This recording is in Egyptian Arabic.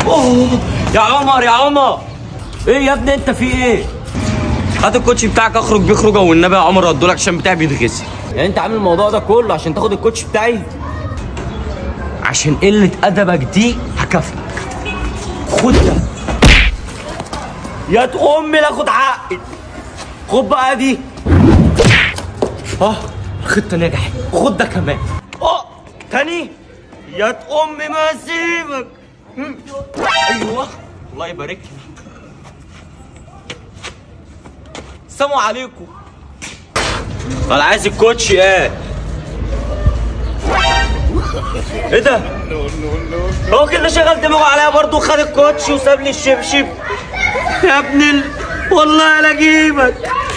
اوه يا عمر يا عمر ايه يا ابني انت في ايه هات الكوتشي بتاعك اخرج بيخرج والنبي يا عمر ردولك عشان بتاعي بيتغسل يعني انت عامل الموضوع ده كله عشان تاخد الكوتشي بتاعي عشان قلة أدبك دي هكافئك خد ده يا أمي لا خد حقي خد بقى دي اه الخطة نجحت خد ده كمان اه تاني يا أمي ما اسيبك هم. ايوه الله يبارك لك السلام عليكم انا عايز الكوتشي ايه ايه ده هو كده شغل دماغه عليا برضه خد الكوتشي وساب لي الشبشب يا ابن ال... والله لا اجيبك